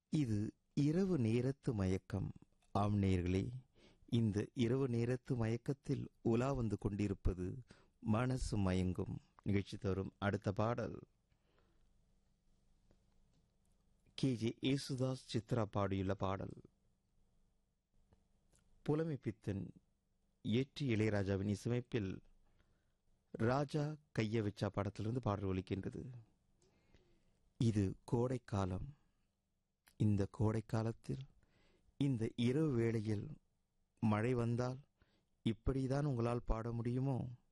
இது இரவு நேரத்து மயக்கம் ஆம் நேயர்களே இந்த இரவு நேரத்து மயக்கத்தில் உலா வந்து கொண்டிருப்பது மனசு மயங்கும் நிகழ்ச்சி தரும் அடுத்த பாடல் கே ஜே ஏசுதாஸ் சித்ரா பாடியுள்ள பாடல் புலமை பித்தன் ஏற்றி இளையராஜாவின் இசையமைப்பில் ராஜா கைய வச்சா படத்திலிருந்து பாடல் ஒலிக்கின்றது இது கோடைக்காலம் இந்த கோடைக்காலத்தில் இந்த இரவு வேளையில் மழை வந்தால் இப்படிதான் உங்களால் பாட முடியுமோ